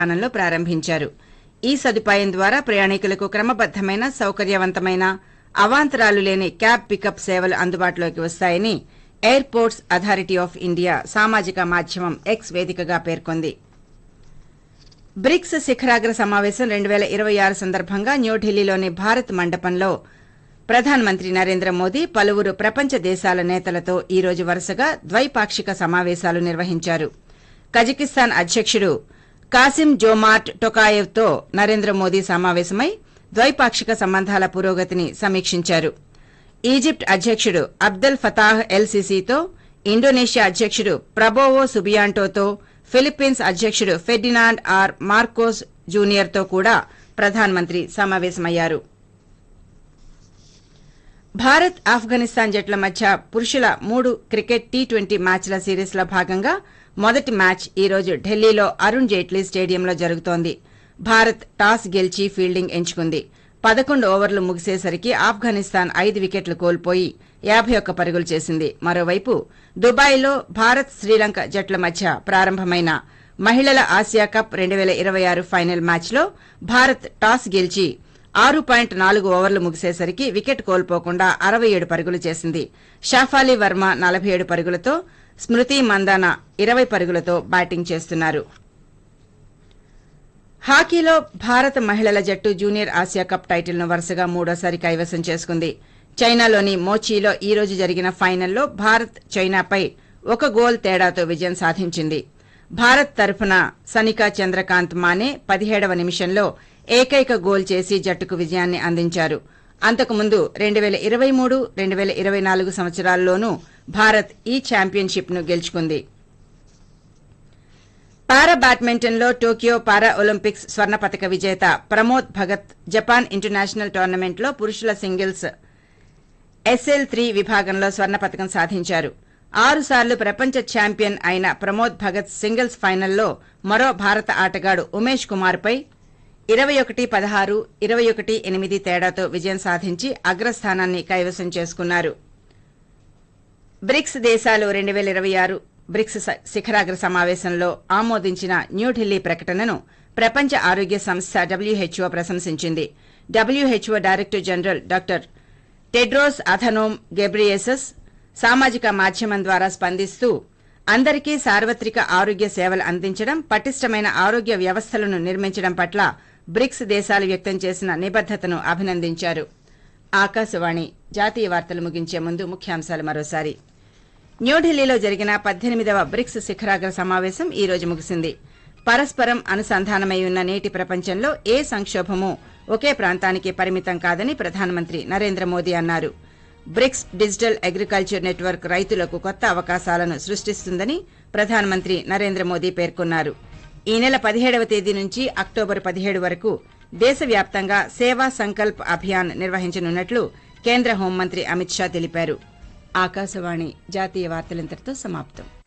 స్థానంలో ప్రారంభించారు ఈ సదుపాయం ద్వారా ప్రయాణికులకు క్రమబద్దమైన సౌకర్యవంతమైన అవాంతరాలు లేని క్యాబ్ పికప్ సేవలు అందుబాటులోకి వస్తాయని ఎయిర్పోర్ట్స్ అథారిటీ ఆఫ్ ఇండియా సామాజిక మాధ్యమం ఎక్స్ వేదికగా పేర్కొంది బ్రిక్స్ శిఖరాగ్ర సమావేశం రెండు వేల ఇరవై ఆరు సందర్భంగా న్యూఢిల్లీలోని భారత్ మండపంలో ప్రధానమంత్రి నరేంద్ర మోదీ పలువురు ప్రపంచ దేశాల నేతలతో ఈ రోజు వరుసగా ద్వైపాక్షిక సమావేశాలు నిర్వహించారు కజకిస్తాన్ అధ్యకుడు కాసిం జోమార్ట్ టొకాయెవ్తో నరేంద్ర మోదీ సమావేశమై ద్వైపాక్షిక సంబంధాల పురోగతిని సమీక్షించారు ఈజిప్ట్ అధ్యకుడు అబ్దెల్ ఫతాహ్ ఎల్ సిసితో ఇండోనేషియా అధ్యకుడు ప్రబోవో సుబియాంటోతో ఫిలిప్పీన్స్ అధ్యకుడు ఫెర్డినాండ్ ఆర్ మార్కోస్ జూనియర్తో కూడా ప్రధానమంత్రి సమావేశమయ్యారు భారత్ ఆఫ్ఘనిస్తాన్ జట్ల మధ్య పురుషుల మూడు క్రికెట్ టీ ట్వంటీ మ్యాచ్ల సిరీస్లో భాగంగా మొదటి మ్యాచ్ ఈ రోజు ఢిల్లీలో అరుణ్ జైట్లీ స్టేడియంలో జరుగుతోంది భారత్ టాస్ గెలిచి ఫీల్డింగ్ ఎంచుకుంది పదకొండు ఓవర్లు ముగిసేసరికి ఆఫ్ఘనిస్తాన్ ఐదు వికెట్లు కోల్పోయి యాభై ఒక్క పరుగులు చేసింది మరోవైపు దుబాయ్లో భారత్ శ్రీలంక జట్ల మధ్య ప్రారంభమైన మహిళల ఆసియా కప్ రెండు వేల ఇరవై ఆరు ఫైనల్ మ్యాచ్లో భారత్ టాస్ గెలిచి ఆరు పాయింట్ నాలుగు ఓవర్లు ముగిసేసరికి వికెట్ కోల్పోకుండా అరవై ఏడు పరుగులు చేసింది షాఫాలి వర్మ నలభై ఏడు పరుగులతో స్మృతి మందాన ఇరవై పరుగులతో బ్యాటింగ్ చేస్తున్నారు హాకీలో భారత మహిళల జట్టు జూనియర్ ఆసియా కప్ టైటిల్ను వరుసగా మూడోసారి కైవసం చేసుకుంది చైనాలోని మోచీలో ఈ రోజు జరిగిన ఫైనల్లో భారత్ చైనాపై ఒక గోల్ తేడాతో విజయం సాధించింది భారత్ తరఫున సనికా చంద్రకాంత్ మానే పదిహేడవ నిమిషంలో ఏకైక గోల్ చేసి జట్టుకు విజయాన్ని అందించారు అంతకుముందు రెండు వేల ఇరవై మూడు రెండు వేల ఇరవై నాలుగు సంవత్సరాల్లోనూ భారత్ ఈ ఛాంపియన్షిప్ను గెలుచుకుంది పారా బ్యాడ్మింటన్లో టోక్యో పారా ఒలింపిక్స్ స్వర్ణ పతక విజేత ప్రమోద్ భగత్ జపాన్ ఇంటర్నేషనల్ టోర్నమెంట్లో పురుషుల సింగిల్స్ ఎస్ఎల్ త్రీ విభాగంలో స్వర్ణ పతకం సాధించారు ఆరు సార్లు ప్రపంచ ఛాంపియన్ అయిన ప్రమోద్ భగత్ సింగిల్స్ ఫైనల్లో మరో భారత ఆటగాడు ఉమేష్ కుమార్పై ఇరవై ఒకటి పదహారు ఇరవై ఒకటి ఎనిమిది తేడాతో విజయం సాధించి అగ్రస్థానాన్ని కైవసం చేసుకున్నారు బ్రిక్స్ దేశాలు రెండు వేల ఇరవై ఆరు బ్రిక్స్ స- శిఖరాగ్ర సమావేశంలో ఆమోదించిన న్యూఢిల్లీ ప్రకటనను ప్రపంచ ఆరోగ్య సంస్థ డబ్ల్యూహెచ్ఓ ప్రశంసించింది WHO director general doctor Tedros Adhanom Ghebreyesus సామాజిక మాధ్యమం ద్వారా స్పందిస్తూ అందరికీ సార్వత్రిక ఆరోగ్య సేవలు అందించడం పటిష్టమైన ఆరోగ్య వ్యవస్థలను నిర్మించడం పట్ల బ్రిక్స్ దేశాలు వ్యక్తం చేసిన నిబద్దతను అభినందించారు ఆకాశవాణి జాతీయ వార్తలు ముగించే ముందు ముఖ్యాంశాలు మరోసారి న్యూఢిల్లీలో జరిగిన పద్దెనిమిదవ బ్రిక్స్ శిఖరాగ్ర సమావేశం ఈ రోజు ముగిసింది పరస్పరం అనుసంధానమై ఉన్న నేటి ప్రపంచంలో ఏ సంక్షోభమూ ఒకే ప్రాంతానికి పరిమితం కాదని ప్రధానమంత్రి నరేంద్ర మోదీ అన్నారు బ్రిక్స్ డిజిటల్ అగ్రికల్చర్ నెట్వర్క్ రైతులకు కొత్త అవకాశాలను సృష్టిస్తుందని ప్రధానమంత్రి నరేంద్ర మోదీ పేర్కొన్నారు ఈ నెల పదిహేడవ తేదీ నుంచి అక్టోబర్ పదిహేడు వరకు దేశవ్యాప్తంగా సేవా సంకల్ప్ అభియాన్ నిర్వహించనున్నట్లు కేంద్ర హోంమంత్రి అమిత్ షా తెలిపారు ఆకాశవాణి జాతీయ వార్తలింతటితో సమాప్తం